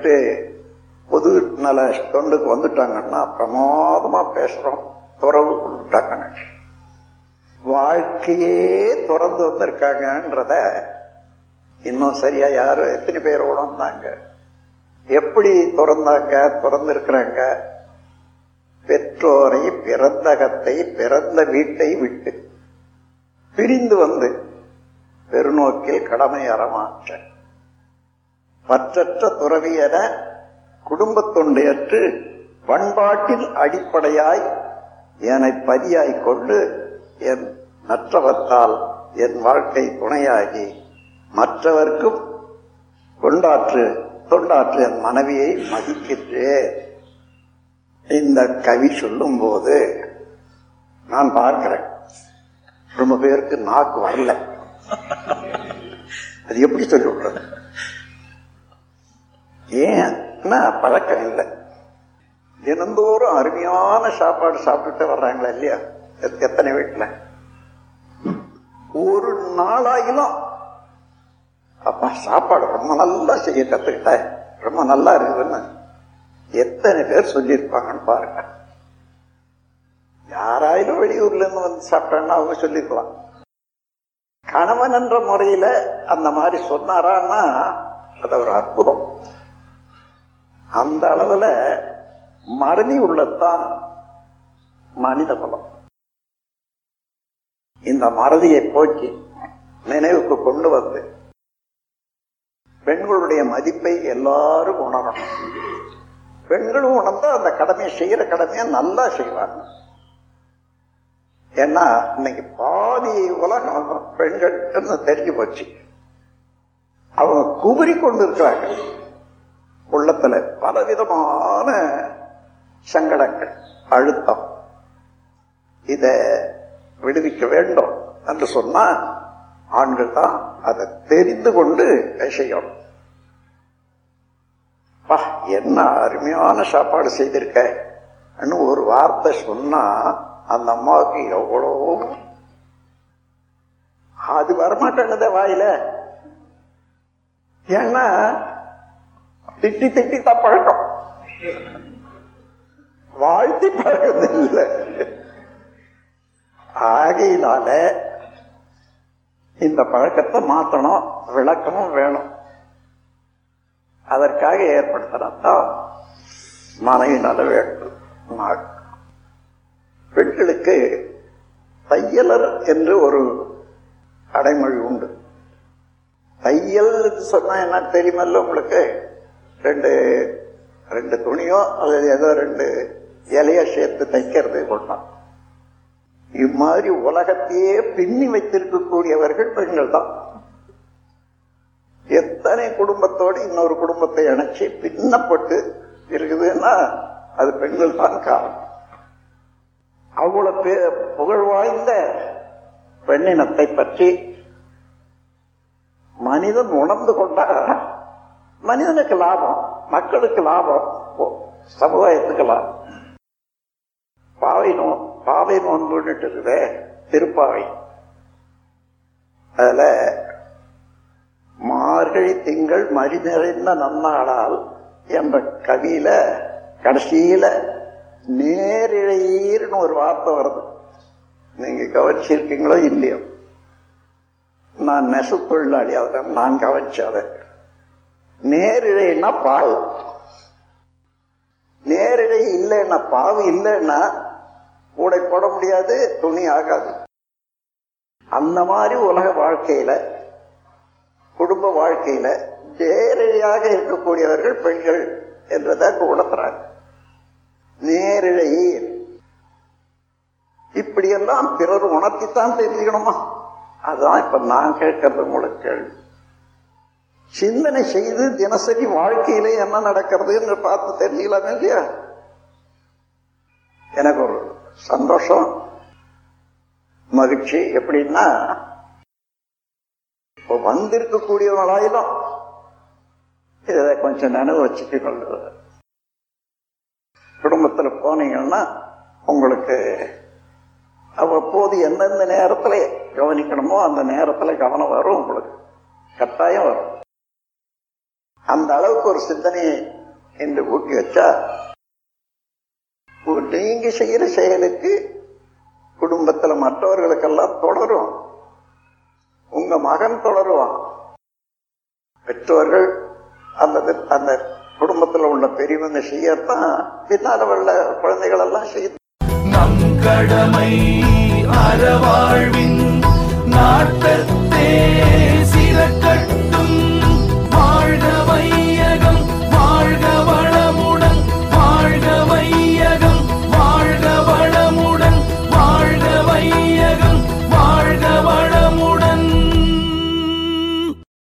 விட்டு பொது நல தொண்டுக்கு வந்துட்டாங்கன்னா பிரமாதமா பேசுறோம் துறவு கொண்டுட்டாங்க வாழ்க்கையே துறந்து வந்திருக்காங்கன்றத இன்னும் சரியா யாரும் எத்தனை பேர் உணர்ந்தாங்க எப்படி துறந்தாங்க துறந்திருக்கிறாங்க பெற்றோரை பிறந்தகத்தை பிறந்த வீட்டை விட்டு பிரிந்து வந்து பெருநோக்கில் கடமை அறமாற்ற பற்றற்ற துறவி என குடும்பத் தொண்டையற்று பண்பாட்டில் அடிப்படையாய் என்னை பதியாய் கொண்டு என் நற்றவத்தால் என் வாழ்க்கை துணையாகி மற்றவர்க்கும் கொண்டாற்று தொண்டாற்று என் மனைவியை மதிக்கின்றேன் இந்த கவி சொல்லும் போது நான் பார்க்கிறேன் ரொம்ப பேருக்கு நாக்கு வரல அது எப்படி சொல்லி விடுறது ஏன் பழக்கம் இல்லை தினந்தோறும் அருமையான சாப்பாடு சாப்பிட்டுட்டு வர்றாங்களா இல்லையா எத்- எத்தனை வீட்டுல ஒரு நாளாயிலும் அப்பா சாப்பாடு ரொம்ப நல்லா செய்ய கத்துக்கிட்டேன் ரொம்ப நல்லா இருக்குதுன்னு எத்தனை பேர் சொல்லியிருப்பாங்கன்னு பாருங்க யாராயிலும் வெளியூர்ல இருந்து வந்து சாப்பிட்டாங்கன்னா அவங்க சொல்லிருக்கலாம் கணவன் என்ற முறையில அந்த மாதிரி சொன்னாரான்னா அது ஒரு அற்புதம் அந்த அளவுல மறதி உள்ளத்தான் மனித குலம் இந்த மறதியை போக்கி நினைவுக்கு கொண்டு வந்து பெண்களுடைய மதிப்பை எல்லாரும் உணரணும் பெண்களும் உணர்ந்தா அந்த கடமையை செய்யற கடமையை நல்லா செய்வாங்க ஏன்னா இன்னைக்கு பாதி உலகம் பெண்கள் தெரிஞ்சு போச்சு அவங்க குபரி கொண்டு இருக்கிறாங்க உள்ளத்துல பலவிதமான சங்கடங்கள் அழுத்தம் இத விடுவிக்க வேண்டும் என்று சொன்னா ஆண்கள் தான் அதை தெரிந்து கொண்டு செய்யணும் பா என்ன அருமையான சாப்பாடு செய்திருக்க ஒரு வார்த்தை சொன்னா அந்த அம்மாவுக்கு எவ்வளோ அது வரமாட்டேங்குதே வாயில ஏன்னா திட்டி திட்டி தான் பழக்கம் வாழ்த்தி பழக்கம் இல்லை ஆகையினால இந்த பழக்கத்தை மாத்தணும் விளக்கமும் வேணும் அதற்காக ஏற்படுத்தினதான் மனைவினால வேண்டும் நாள். பெண்களுக்கு தையலர் என்று ஒரு அடைமொழி உண்டு தையல் சொன்னா என்ன தெரியுமல்ல உங்களுக்கு ரெண்டு ரெண்டு துணியோ அல்லது ஏதோ ரெண்டு இலைய சேர்த்து தைக்கிறது கொண்டான் இம்மாதிரி உலகத்தையே பின்னி வைத்திருக்கக்கூடியவர்கள் பெண்கள் தான் எத்தனை குடும்பத்தோடு இன்னொரு குடும்பத்தை இணைச்சு பின்னப்பட்டு இருக்குதுன்னா அது பெண்கள் தான் காரணம் அவ்வளவு பே- புகழ் வாய்ந்த பெண்ணினத்தை பற்றி மனிதன் உணர்ந்து கொண்டா மனிதனுக்கு லாபம் மக்களுக்கு லாபம் ஓ, சமுதாயத்துக்கு லாபம் பாவை நோ பாவை நோன்புன்னு இருக்குது திருப்பாவை அதுல மார்கழி திங்கள் மறி நிறைந்த நன்னாளால் என்ற கவியில கடைசியில நேரிழையீர்னு ஒரு வார்த்தை வருது நீங்க கவனிச்சிருக்கீங்களோ இல்லையோ நான் நெசு தொழிலாளி அதை நான் கவனிச்சேன் அதை நேரிழைன்னா பாவு நேரிழை இல்லைன்னா பாவு இல்லைன்னா கூடை போட முடியாது துணி ஆகாது அந்த மாதிரி உலக வாழ்க்கையில குடும்ப வாழ்க்கையில நேரிழையாக இருக்கக்கூடியவர்கள் பெண்கள் என்றதை உணர்த்துறாங்க நேரிழை இப்படியெல்லாம் பிறர் உணர்த்தித்தான் தெரிஞ்சுக்கணுமா அதுதான் இப்ப நான் கேட்கறது உங்களுக்கு கேள்வி சிந்தனை செய்து தினசரி வாழ்க்கையில என்ன நடக்கிறதுன்னு பார்த்து தெரிஞ்சுக்கலாமே இல்லையா எனக்கு ஒரு சந்தோஷம் மகிழ்ச்சி எப்படின்னா இப்போ வந்திருக்கக்கூடியவங்களாயிலும் இதை கொஞ்சம் நினைவு வச்சுட்டு கொள்ளுது குடும்பத்துல போனீங்கன்னா உங்களுக்கு அவ்வப்போது எந்தெந்த நேரத்துல கவனிக்கணுமோ அந்த நேரத்துல கவனம் வரும் உங்களுக்கு கட்டாயம் வரும் அந்த அளவுக்கு ஒரு சிந்தனையை என்று ஊட்டி வச்சா ஒரு நீங்க செய்யற செயலுக்கு குடும்பத்துல மற்றவர்களுக்கெல்லாம் தொடரும் உங்க மகன் தொடருவான் பெற்றோர்கள் அல்லது அந்த குடும்பத்துல உள்ள பெரியவங்க செய்யத்தான் பின்னால உள்ள குழந்தைகள் எல்லாம் செய்து நம் கடமை அறவாழ்வின் நாட்டத்தே சிறக்க